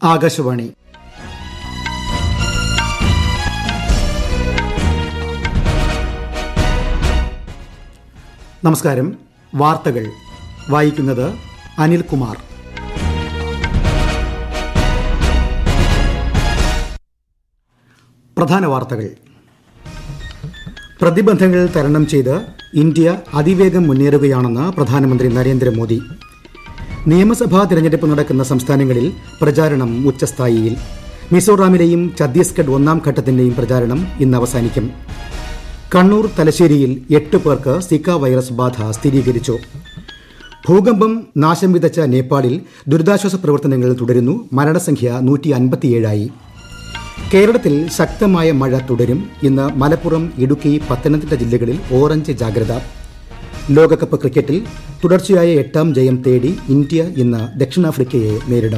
ആകാശവാണി നമസ്കാരം വാർത്തകൾ വായിക്കുന്നത് അനിൽകുമാർ പ്രധാന വാർത്തകൾ പ്രതിബന്ധങ്ങൾ തരണം ചെയ്ത് ഇന്ത്യ അതിവേഗം മുന്നേറുകയാണെന്ന് പ്രധാനമന്ത്രി നരേന്ദ്രമോദി നിയമസഭാ തിരഞ്ഞെടുപ്പ് നടക്കുന്ന സംസ്ഥാനങ്ങളിൽ പ്രചാരണം ഉച്ചസ്ഥായിയിൽ മിസോറാമിലെയും ഛത്തീസ്ഗഡ് ഒന്നാം ഘട്ടത്തിന്റെയും പ്രചാരണം ഇന്ന് അവസാനിക്കും കണ്ണൂർ തലശ്ശേരിയിൽ എട്ട് പേർക്ക് സിക്ക വൈറസ് ബാധ സ്ഥിരീകരിച്ചു ഭൂകമ്പം നാശം വിതച്ച നേപ്പാളിൽ ദുരിതാശ്വാസ പ്രവർത്തനങ്ങൾ തുടരുന്നു മരണസംഖ്യ നൂറ്റി അൻപത്തിയേഴായി കേരളത്തിൽ ശക്തമായ മഴ തുടരും ഇന്ന് മലപ്പുറം ഇടുക്കി പത്തനംതിട്ട ജില്ലകളിൽ ഓറഞ്ച് ജാഗ്രത ലോകകപ്പ് ക്രിക്കറ്റിൽ തുടർച്ചയായ എട്ടാം ജയം തേടി ഇന്ത്യ ഇന്ന് ദക്ഷിണാഫ്രിക്കയെ നേരിടും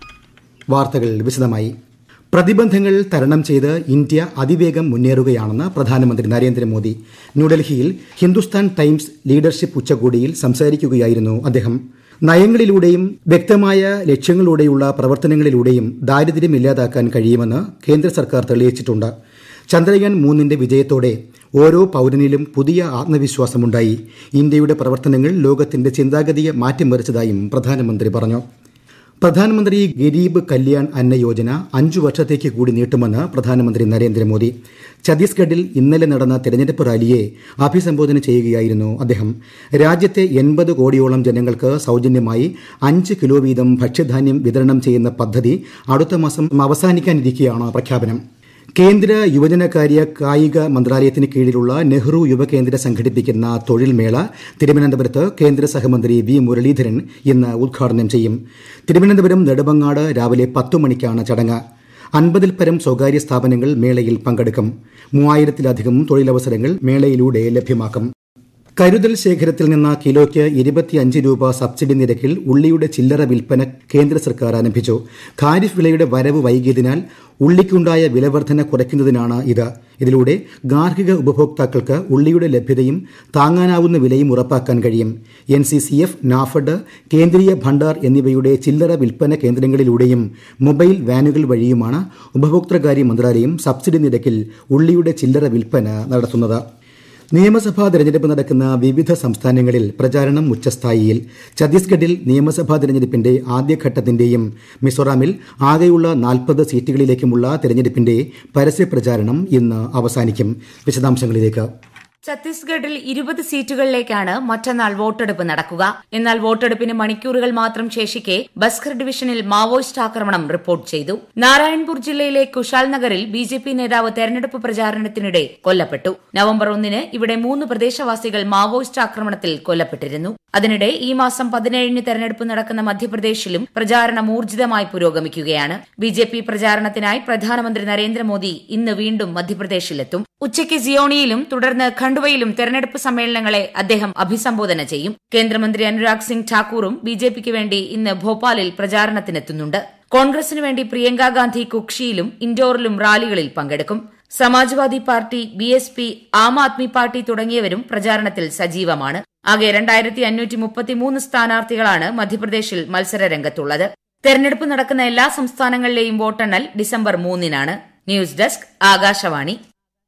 വാർത്തകൾ വിശദമായി പ്രതിബന്ധങ്ങൾ തരണം ചെയ്ത് ഇന്ത്യ അതിവേഗം മുന്നേറുകയാണെന്ന് പ്രധാനമന്ത്രി നരേന്ദ്രമോദി ന്യൂഡൽഹിയിൽ ഹിന്ദുസ്ഥാൻ ടൈംസ് ലീഡർഷിപ്പ് ഉച്ചകോടിയിൽ സംസാരിക്കുകയായിരുന്നു അദ്ദേഹം നയങ്ങളിലൂടെയും വ്യക്തമായ ലക്ഷ്യങ്ങളോടെയുള്ള പ്രവർത്തനങ്ങളിലൂടെയും ദാരിദ്ര്യം ഇല്ലാതാക്കാൻ കഴിയുമെന്ന് കേന്ദ്ര സർക്കാർ തെളിയിച്ചിട്ടുണ്ട് ചന്ദ്രയാൻ മൂന്നിന്റെ വിജയത്തോടെ ഓരോ പൌരനിലും പുതിയ ആത്മവിശ്വാസമുണ്ടായി ഇന്ത്യയുടെ പ്രവർത്തനങ്ങൾ ലോകത്തിന്റെ ചിന്താഗതിയെ മാറ്റിമറിച്ചതായും പ്രധാനമന്ത്രി പറഞ്ഞു പ്രധാനമന്ത്രി ഗരീബ് കല്യാൺ അന്ന യോജന അഞ്ചു വർഷത്തേക്ക് കൂടി നീട്ടുമെന്ന് പ്രധാനമന്ത്രി നരേന്ദ്രമോദി ഛത്തീസ്ഗഡിൽ ഇന്നലെ നടന്ന തെരഞ്ഞെടുപ്പ് റാലിയെ അഭിസംബോധന ചെയ്യുകയായിരുന്നു അദ്ദേഹം രാജ്യത്തെ എൺപത് കോടിയോളം ജനങ്ങൾക്ക് സൌജന്യമായി അഞ്ച് കിലോ വീതം ഭക്ഷ്യധാന്യം വിതരണം ചെയ്യുന്ന പദ്ധതി അടുത്ത മാസം അവസാനിക്കാനിരിക്കെയാണ് പ്രഖ്യാപനം കേന്ദ്ര യുവജനകാര്യ കായിക മന്ത്രാലയത്തിന് കീഴിലുള്ള നെഹ്റു യുവകേന്ദ്ര സംഘടിപ്പിക്കുന്ന തൊഴിൽ മേള തിരുവനന്തപുരത്ത് കേന്ദ്ര സഹമന്ത്രി വി മുരളീധരൻ ഇന്ന് ഉദ്ഘാടനം ചെയ്യും തിരുവനന്തപുരം നെടുമങ്ങാട് രാവിലെ പത്തു മണിക്കാണ് ചടങ്ങ് അൻപതിൽ പരം സ്വകാര്യ സ്ഥാപനങ്ങൾ മേളയിൽ പങ്കെടുക്കും മൂവായിരത്തിലധികം തൊഴിലവസരങ്ങൾ മേളയിലൂടെ ലഭ്യമാക്കും കരുതൽ ശേഖരത്തിൽ നിന്ന് കിലോയ്ക്ക് ഇരുപത്തിയഞ്ച് രൂപ സബ്സിഡി നിരക്കിൽ ഉള്ളിയുടെ ചില്ലറ വിൽപ്പന കേന്ദ്ര സർക്കാർ ആരംഭിച്ചു ഖാരിഫ് വിളയുടെ വരവ് വൈകിയതിനാൽ ഉള്ളിക്കുണ്ടായ വിലവർധന കുറയ്ക്കുന്നതിനാണ് ഇത് ഇതിലൂടെ ഗാർഹിക ഉപഭോക്താക്കൾക്ക് ഉള്ളിയുടെ ലഭ്യതയും താങ്ങാനാവുന്ന വിലയും ഉറപ്പാക്കാൻ കഴിയും N C C F NAFED Kendriya Bhandar എന്നിവയുടെ ചില്ലറ വിൽപ്പന കേന്ദ്രങ്ങളിലൂടെയും മൊബൈൽ വാനുകൾ വഴിയുമാണ് ഉപഭോക്തൃകാര്യ മന്ത്രാലയം സബ്സിഡി നിരക്കിൽ ഉള്ളിയുടെ ചില്ലറ വിൽപ്പന നടത്തുന്നത് നിയമസഭാ തെരഞ്ഞെടുപ്പ് നടക്കുന്ന വിവിധ സംസ്ഥാനങ്ങളിൽ പ്രചാരണം ഉച്ചസ്ഥായിയിൽ ഛത്തീസ്ഗഡിൽ നിയമസഭാ തെരഞ്ഞെടുപ്പിന്റെ ആദ്യഘട്ടത്തിന്റെയും മിസോറാമിൽ ആകെയുള്ള നാൽപ്പത് സീറ്റുകളിലേക്കുമുള്ള തെരഞ്ഞെടുപ്പിന്റെ പരസ്യപ്രചാരണം ഇന്ന് അവസാനിക്കും വിശദാംശങ്ങളിലേക്ക് ഛത്തീസ്ഗഡിൽ ഇരുപത് സീറ്റുകളിലേക്കാണ് മറ്റന്നാൾ വോട്ടെടുപ്പ് നടക്കുക എന്നാൽ വോട്ടെടുപ്പിന് മണിക്കൂറുകൾ മാത്രം ശേഷിക്കെ ബസ്കർ ഡിവിഷനിൽ മാവോയിസ്റ്റ് ആക്രമണം റിപ്പോർട്ട് ചെയ്തു നാരായൺപൂർ ജില്ലയിലെ കുശാൽ നഗറിൽ ബി ജെ പി നേതാവ് തെരഞ്ഞെടുപ്പ് പ്രചാരണത്തിനിടെ കൊല്ലപ്പെട്ടു നവംബർ ഒന്നിന് ഇവിടെ മൂന്ന് പ്രദേശവാസികൾ മാവോയിസ്റ്റ് ആക്രമണത്തിൽ കൊല്ലപ്പെട്ടിരുന്നു അതിനിടെ ഈ മാസം പതിനേഴിന് തെരഞ്ഞെടുപ്പ് നടക്കുന്ന മധ്യപ്രദേശിലും പ്രചാരണം ഊർജിതമായി പുരോഗമിക്കുകയാണ് ബി ജെ പി പ്രചാരണത്തിനായി പ്രധാനമന്ത്രി നരേന്ദ്രമോദി ഇന്ന് വീണ്ടും മധ്യപ്രദേശിലെത്തും ഉച്ചയ്ക്ക് സിയോണിയിലും തുടർന്ന് ഖണ്ഡുവയിലും തെരഞ്ഞെടുപ്പ് സമ്മേളനങ്ങളെ അദ്ദേഹം അഭിസംബോധന ചെയ്യും കേന്ദ്രമന്ത്രി അനുരാഗ് സിംഗ് ഠാക്കൂറും ബി ജെ പിക്ക് വേണ്ടി ഇന്ന് ഭോപ്പാലിൽ പ്രചാരണത്തിനെത്തുന്നുണ്ട് കോൺഗ്രസിനു വേണ്ടി പ്രിയങ്ക ഗാന്ധി കുക്ഷിയിലും ഇൻഡോറിലും റാലികളിൽ പങ്കെടുക്കും Samajwadi party B S P Aam Aadmi party തുടങ്ങിയവരും പ്രചാരണത്തിൽ സജീവമാണ് ആകെ രണ്ടായിരത്തി അഞ്ഞൂറ്റി മുപ്പത്തിമൂന്ന് സ്ഥാനാർത്ഥികളാണ് മധ്യപ്രദേശിൽ മത്സര രംഗത്തുള്ളത് തെരഞ്ഞെടുപ്പ് നടക്കുന്ന എല്ലാ സംസ്ഥാനങ്ങളിലെയും വോട്ടെണ്ണൽ ഡിസംബർ മൂന്നിനാണ് ന്യൂസ് ഡെസ്ക് ആകാശവാണി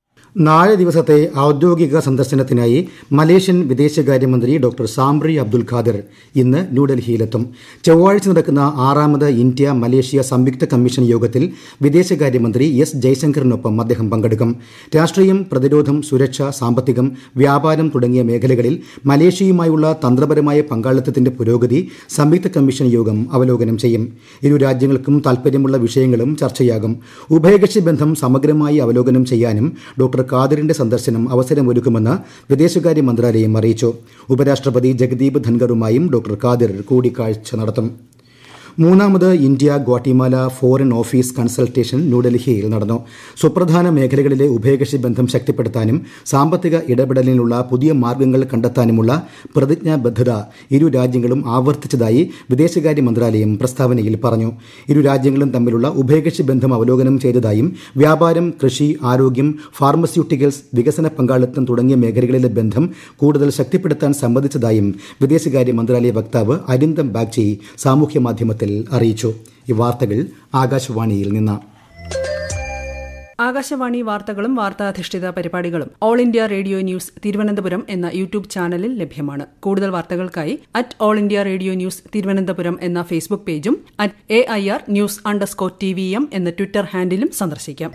നാല് ദിവസത്തെ ഔദ്യോഗിക സന്ദർശനത്തിനായി മലേഷ്യൻ വിദേശകാര്യമന്ത്രി ഡോക്ടർ സാംബ്രി അബ്ദുൽ ഖാദർ ഇന്ന് ന്യൂഡൽഹിയിലെത്തും ചൊവ്വാഴ്ച നടക്കുന്ന ആറാമത് ഇന്ത്യ മലേഷ്യ സംയുക്ത കമ്മീഷൻ യോഗത്തിൽ വിദേശകാര്യമന്ത്രി എസ് ജയശങ്കറിനൊപ്പം അദ്ദേഹം പങ്കെടുക്കും രാഷ്ട്രീയം പ്രതിരോധം സുരക്ഷ സാമ്പത്തികം വ്യാപാരം തുടങ്ങിയ മേഖലകളിൽ മലേഷ്യയുമായുള്ള തന്ത്രപരമായ പങ്കാളിത്തത്തിന്റെ പുരോഗതി സംയുക്ത കമ്മീഷൻ യോഗം അവലോകനം ചെയ്യും ഇരു രാജ്യങ്ങൾക്കും താൽപര്യമുള്ള വിഷയങ്ങളും ചർച്ചയാകും ഉഭയകക്ഷി ബന്ധം സമഗ്രമായി അവലോകനം ചെയ്യാനും ഡോക്ടർ ഖാദറിന്റെ സന്ദർശനം അവസരമൊരുക്കുമെന്ന് വിദേശകാര്യ മന്ത്രാലയം അറിയിച്ചു ഉപരാഷ്ട്രപതി ജഗദീപ് ധൻഖറുമായും ഡോക്ടർ ഖാദിർ കൂടിക്കാഴ്ച നടത്തും മൂന്നാമത് India Guatemala foreign office consultation ന്യൂഡൽഹിയിൽ നടന്നു സുപ്രധാന മേഖലകളിലെ ഉഭയകക്ഷി ബന്ധം ശക്തിപ്പെടുത്താനും സാമ്പത്തിക ഇടപെടലിനുള്ള പുതിയ മാർഗങ്ങൾ കണ്ടെത്താനുമുള്ള പ്രതിജ്ഞാബദ്ധത ഇരു രാജ്യങ്ങളും ആവർത്തിച്ചതായി വിദേശകാര്യ മന്ത്രാലയം പ്രസ്താവനയിൽ പറഞ്ഞു ഇരു രാജ്യങ്ങളും തമ്മിലുള്ള ഉഭയകക്ഷി ബന്ധം അവലോകനം ചെയ്തതായും വ്യാപാരം കൃഷി ആരോഗ്യം ഫാർമസ്യൂട്ടിക്കൽസ് വികസന പങ്കാളിത്തം തുടങ്ങിയ മേഖലകളിലെ ബന്ധം കൂടുതൽ ശക്തിപ്പെടുത്താൻ സമ്മതിച്ചതായും വിദേശകാര്യ മന്ത്രാലയ വക്താവ് അരിന്ദം ബാഗ്ചി സാമൂഹ്യ മാധ്യമത്തിൽ അറിയിച്ചു ഈ വാർത്തകൾ ആകാശവാണിയിൽ നിന്ന് ആകാശവാണി വാർത്തകളും വാർത്താധിഷ്ഠിത പരിപാടികളും All India Radio News Thiruvananthapuram എന്ന യൂട്യൂബ് ചാനലിൽ ലഭ്യമാണ് കൂടുതൽ വാർത്തകൾക്കായി at All India Radio News Thiruvananthapuram എന്ന ഫേസ്ബുക്ക് പേജും at A I R news underscore T V M എന്ന ട്വിറ്റർ ഹാൻഡിലും സന്ദർശിക്കാം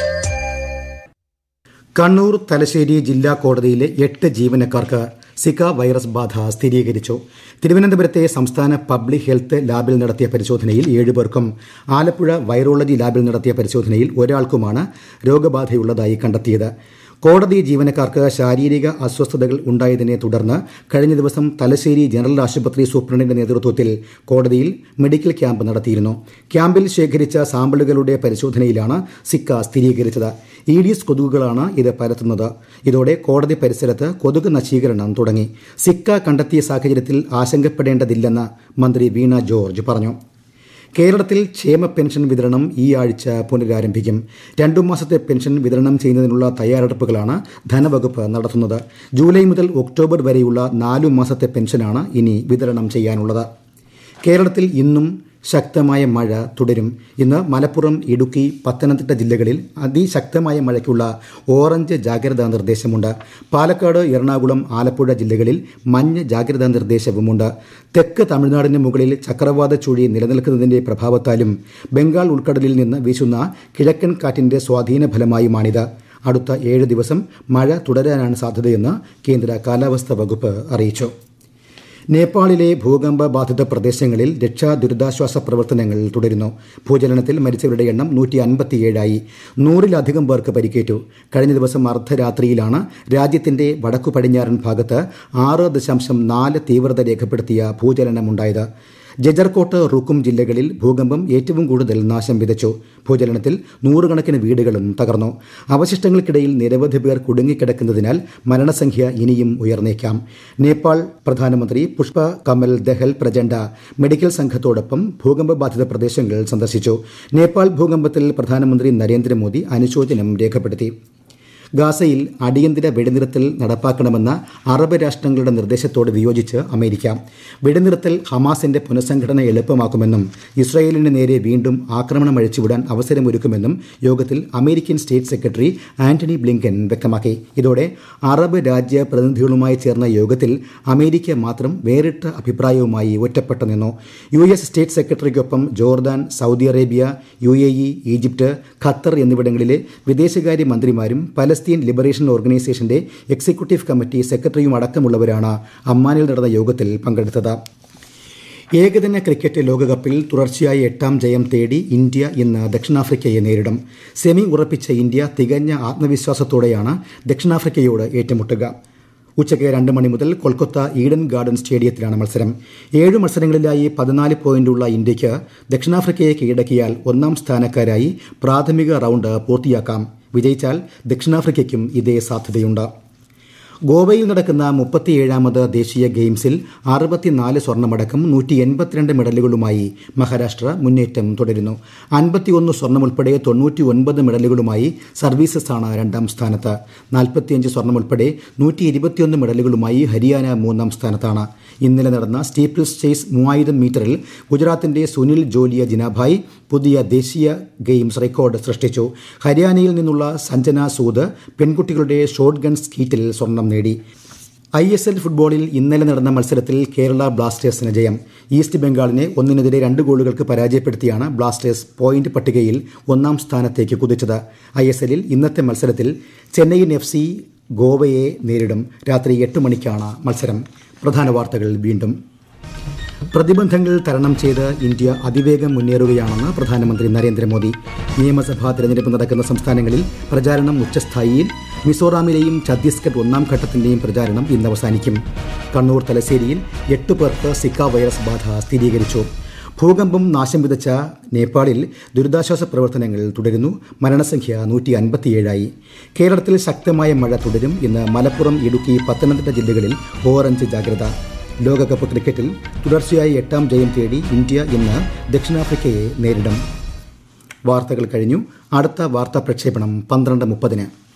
കണ്ണൂർ തലശ്ശേരി ജില്ലാ കോടതിയിലെ എട്ട് ജീവനക്കാർക്ക് സിക വൈറസ് ബാധ സ്ഥിരീകരിച്ചു തിരുവനന്തപുരത്തെ സംസ്ഥാന പബ്ലിക് ഹെൽത്ത് ലാബിൽ നടത്തിയ പരിശോധനയിൽ ഏഴുപേർക്കും ആലപ്പുഴ വൈറോളജി ലാബിൽ നടത്തിയ പരിശോധനയിൽ ഒരാൾക്കുമാണ് രോഗബാധയുള്ളതായി കണ്ടെത്തിയത് കോടതി ജീവനക്കാർക്ക് ശാരീരിക അസ്വസ്ഥതകൾ ഉണ്ടായതിനെ തുടർന്ന് കഴിഞ്ഞ ദിവസം തലശ്ശേരി ജനറൽ ആശുപത്രി സൂപ്രണ്ടിന്റെ നേതൃത്വത്തിൽ കോടതിയിൽ മെഡിക്കൽ ക്യാമ്പ് നടത്തിയിരുന്നു ക്യാമ്പിൽ ശേഖരിച്ച സാമ്പിളുകളുടെ പരിശോധനയിലാണ് സിക്ക സ്ഥിരീകരിച്ചത് ഈഡിയസ് കൊതുകുകളാണ് ഇത് പരത്തുന്നത് ഇതോടെ കോടതി പരിസരത്ത് കൊതുക് നശീകരണം തുടങ്ങി സിക്ക കണ്ടെത്തിയ സാഹചര്യത്തിൽ ആശങ്കപ്പെടേണ്ടതില്ലെന്ന് മന്ത്രി വീണ ജോർജ് പറഞ്ഞു കേരളത്തിൽ ക്ഷേമ പെൻഷൻ വിതരണം ഈ ആഴ്ച പുനരാരംഭിക്കും രണ്ടു മാസത്തെ പെൻഷൻ വിതരണം ചെയ്യുന്നതിനുള്ള തയ്യാറെടുപ്പുകളാണ് ധനവകുപ്പ് നടത്തുന്നത് ജൂലൈ മുതൽ ഒക്ടോബർ വരെയുള്ള നാലു മാസത്തെ പെൻഷനാണ് ഇനി വിതരണം ചെയ്യാനുള്ളത് കേരളത്തിൽ ഇന്നും ശക്തമായ മഴ തുടരും ഇന്ന് മലപ്പുറം ഇടുക്കി പത്തനംതിട്ട ജില്ലകളിൽ അതിശക്തമായ മഴയ്ക്കുള്ള ഓറഞ്ച് ജാഗ്രതാ നിർദ്ദേശമുണ്ട് പാലക്കാട് എറണാകുളം ആലപ്പുഴ ജില്ലകളിൽ മഞ്ഞ ജാഗ്രതാ നിർദ്ദേശവുമുണ്ട് തെക്ക് തമിഴ്നാടിന് മുകളിൽ ചക്രവാത ചുഴി നിലനിൽക്കുന്നതിന്റെ പ്രഭാവത്താലും ബംഗാൾ ഉൾക്കടലിൽ നിന്ന് വീശുന്ന കിഴക്കൻ കാറ്റിന്റെ സ്വാധീന ഫലമായുമാണിത് അടുത്ത ഏഴ് ദിവസം മഴ തുടരാനാണ് സാധ്യതയെന്ന് കേന്ദ്ര കാലാവസ്ഥാ വകുപ്പ് അറിയിച്ചു നേപ്പാളിലെ ഭൂകമ്പ ബാധിത പ്രദേശങ്ങളിൽ രക്ഷാ ദുരിതാശ്വാസ പ്രവർത്തനങ്ങൾ തുടരുന്നു ഭൂചലനത്തിൽ മരിച്ചവരുടെ എണ്ണം നൂറ്റി അൻപത്തിയേഴായി നൂറിലധികം പേർക്ക് പരിക്കേറ്റു കഴിഞ്ഞ ദിവസം അർദ്ധരാത്രിയിലാണ് രാജ്യത്തിന്റെ വടക്കു പടിഞ്ഞാറൻ ഭാഗത്ത് ആറ് ദശാംശം നാല് തീവ്രത രേഖപ്പെടുത്തിയ ഭൂചലനമുണ്ടായത് ജജർകോട്ട് റുക്കും ജില്ലകളിൽ ഭൂകമ്പം ഏറ്റവും കൂടുതൽ നാശം വിതച്ചു ഭൂചലനത്തിൽ നൂറുകണക്കിന് വീടുകളും തകർന്നു അവശിഷ്ടങ്ങൾക്കിടയിൽ നിരവധി പേർ കുടുങ്ങിക്കിടക്കുന്നതിനാൽ മരണസംഖ്യ ഇനിയും ഉയർന്നേക്കാം നേപ്പാൾ പ്രധാനമന്ത്രി പുഷ്പ കമൽ ദഹൽ പ്രചണ്ഡ മെഡിക്കൽ സംഘത്തോടൊപ്പം ഭൂകമ്പ ബാധിത പ്രദേശങ്ങൾ സന്ദർശിച്ചു നേപ്പാൾ ഭൂകമ്പത്തിൽ പ്രധാനമന്ത്രി നരേന്ദ്രമോദി അനുശോചനം രേഖപ്പെടുത്തി ഗാസയിൽ അടിയന്തര വെടിനിർത്തൽ നടപ്പാക്കണമെന്ന അറബ് രാഷ്ട്രങ്ങളുടെ നിർദ്ദേശത്തോട് വിയോജിച്ച് അമേരിക്ക വെടിനിർത്തൽ ഹമാസിന്റെ പുനഃസംഘടന എളുപ്പമാക്കുമെന്നും ഇസ്രായേലിന് നേരെ വീണ്ടും ആക്രമണം അഴിച്ചുവിടാൻ അവസരമൊരുക്കുമെന്നും യോഗത്തിൽ American state secretary Antony Blinken വ്യക്തമാക്കി ഇതോടെ അറബ് രാജ്യ പ്രതിനിധികളുമായി ചേർന്ന യോഗത്തിൽ അമേരിക്ക മാത്രം വേറിട്ട അഭിപ്രായവുമായി ഒറ്റപ്പെട്ടു നിന്നു യു എസ് സ്റ്റേറ്റ് സെക്രട്ടറിക്കൊപ്പം Jordan Saudi Arabia U A E Egypt Qatar എന്നിവിടങ്ങളിലെ വിദേശകാര്യ മന്ത്രിമാരും പലസ്തീൻ ലിബറേഷൻ ഓർഗനൈസേഷന്റെ എക്സിക്യൂട്ടീവ് കമ്മിറ്റി സെക്രട്ടറിയും അടക്കമുള്ളവരാണ് അമ്മാനിൽ നടന്ന യോഗത്തിൽ പങ്കെടുത്തത് ഏകദിന ക്രിക്കറ്റ് ലോകകപ്പിൽ തുടർച്ചയായ എട്ടാം ജയം തേടി ഇന്ത്യ ഇന്ന് ദക്ഷിണാഫ്രിക്കയെ നേരിടും സെമി ഉറപ്പിച്ച ഇന്ത്യ തികഞ്ഞ ആത്മവിശ്വാസത്തോടെയാണ് ദക്ഷിണാഫ്രിക്കയോട് ഏറ്റുമുട്ടുക ഉച്ചയ്ക്ക് രണ്ട് മണി മുതൽ കൊൽക്കത്ത ഈഡൻ ഗാർഡൻ സ്റ്റേഡിയത്തിലാണ് മത്സരം ഏഴ് മത്സരങ്ങളിലായി പതിനാല് പോയിന്റുള്ള ഇന്ത്യയ്ക്ക് ദക്ഷിണാഫ്രിക്കയെ കീഴടക്കിയാൽ ഒന്നാം സ്ഥാനക്കാരായി പ്രാഥമിക റൗണ്ട് പൂർത്തിയാക്കാം വിജയിച്ചാൽ ദക്ഷിണാഫ്രിക്കയ്ക്കും ഇതേ സാധ്യതയുണ്ട് ഗോവയിൽ നടക്കുന്ന മുപ്പത്തിയേഴാമത് ദേശീയ ഗെയിംസിൽ അറുപത്തിനാല് സ്വർണമടക്കം നൂറ്റി എൺപത്തിരണ്ട് മെഡലുകളുമായി മഹാരാഷ്ട്ര മുന്നേറ്റം തുടരുന്നു അൻപത്തിയൊന്ന് സ്വർണം ഉൾപ്പെടെ തൊണ്ണൂറ്റി ഒൻപത് മെഡലുകളുമായി സർവീസസ് ആണ് രണ്ടാം സ്ഥാനത്ത് നാൽപ്പത്തിയഞ്ച് സ്വർണം ഉൾപ്പെടെ നൂറ്റി ഇരുപത്തിയൊന്ന് മെഡലുകളുമായി ഹരിയാന മൂന്നാം സ്ഥാനത്താണ് ഇന്നലെ നടന്ന സ്റ്റീപ്പിൾസ് ചേസ് മൂവായിരം മീറ്ററിൽ ഗുജറാത്തിന്റെ സുനിൽ ജോലിയ ജിനാഭായ് പുതിയ ദേശീയ ഗെയിംസ് റെക്കോർഡ് സൃഷ്ടിച്ചു ഹരിയാനയിൽ നിന്നുള്ള സഞ്ജന സൂദ് പെൺകുട്ടികളുടെ ഷോട്ട് ഗൺ സ്കീറ്റിൽ സ്വർണം നേടി ഐ എസ് എൽ ഫുട്ബോളിൽ ഇന്നലെ നടന്ന മത്സരത്തിൽ കേരള ബ്ലാസ്റ്റേഴ്സിന് ജയം ഈസ്റ്റ് ബംഗാളിനെ ഒന്നിനെതിരെ രണ്ട് ഗോളുകൾക്ക് പരാജയപ്പെടുത്തിയാണ് ബ്ലാസ്റ്റേഴ്സ് പോയിന്റ് പട്ടികയിൽ ഒന്നാം സ്ഥാനത്തേക്ക് കുതിച്ചത് ഐ എസ് എല്ലിൽ ഇന്നത്തെ മത്സരത്തിൽ ചെന്നൈയിൻ എഫ് സി ഗോവയെ നേരിടും രാത്രി എട്ട് മണിക്കാണ് മത്സരം പ്രധാന വാർത്തകൾ വീണ്ടും പ്രതിബന്ധങ്ങൾ തരണം ചെയ്ത് ഇന്ത്യ അതിവേഗം മുന്നേറുകയാണെന്ന് പ്രധാനമന്ത്രി നരേന്ദ്രമോദി നിയമസഭാ തെരഞ്ഞെടുപ്പ് നടക്കുന്ന സംസ്ഥാനങ്ങളിൽ പ്രചാരണം ഉച്ചസ്ഥായിയിൽ മിസോറാമിലെയും ഛത്തീസ്ഗഡ് ഒന്നാം ഘട്ടത്തിന്റെയും പ്രചാരണം ഇന്ന് അവസാനിക്കും കണ്ണൂർ തലശ്ശേരിയിൽ എട്ട് പേർക്ക് സിക്ക വൈറസ് ബാധ സ്ഥിരീകരിച്ചു ഭൂകമ്പം നാശം വിതച്ച നേപ്പാളിൽ ദുരിതാശ്വാസ പ്രവർത്തനങ്ങൾ തുടരുന്നു മരണസംഖ്യ നൂറ്റി അൻപത്തിയേഴായി കേരളത്തിൽ ശക്തമായ മഴ തുടരും ഇന്ന് മലപ്പുറം ഇടുക്കി പത്തനംതിട്ട ജില്ലകളിൽ ഓറഞ്ച് ജാഗ്രത ലോകകപ്പ് ക്രിക്കറ്റിൽ തുടർച്ചയായി എട്ടാം ജയം തേടി ഇന്ത്യ ഇന്ന് ദക്ഷിണാഫ്രിക്കയെ നേരിടും വാർത്തകൾ കഴിഞ്ഞു അടുത്ത വാർത്താ പ്രക്ഷേപണം പന്ത്രണ്ട് മുപ്പതിന്